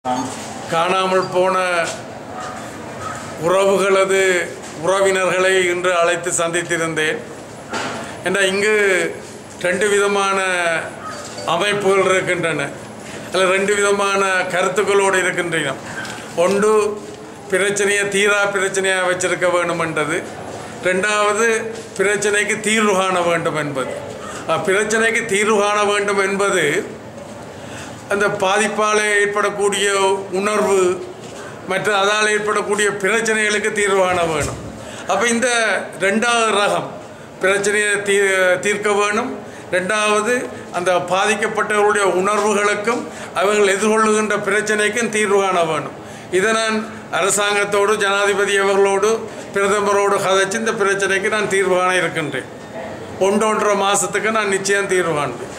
காணாமல் போன உறவுகளது உறவினர்களை இன்று அழைத்து சந்தித்திருந்தேன் ஏன்னா இங்கு ரெண்டு விதமான அமைப்புகள் இருக்கின்றன அதில் ரெண்டு விதமான கருத்துக்களோடு இருக்கின்றன ஒன்று பிரச்சனையை தீரா பிரச்சனையாக வச்சிருக்க வேண்டும் என்றது ரெண்டாவது பிரச்சனைக்கு தீர்வு காண வேண்டும் என்பது அஹ், பிரச்சனைக்கு தீர்வு காண வேண்டும் என்பது அந்த பாதிப்பால் ஏற்படக்கூடிய உணர்வு மற்ற அதால் ஏற்படக்கூடிய பிரச்சனைகளுக்கு தீர்வு காண வேணும் அப்போ இந்த ரெண்டாவது ரகம் பிரச்சனையை தீ தீர்க்க வேணும் ரெண்டாவது அந்த பாதிக்கப்பட்டவர்களுடைய உணர்வுகளுக்கும் அவர்கள் எதிர்கொள்ளுகின்ற பிரச்சனைக்கும் தீர்வு காண வேணும் இதை நான் அரசாங்கத்தோடு ஜனாதிபதி அவர்களோடு பிரதமரோடு கதைச்சு இந்த பிரச்சனைக்கு நான் தீர்வு காண இருக்கின்றேன் ஒன்று ஒன்றரை மாதத்துக்கு நான் நிச்சயம் தீர்வு காண்பேன்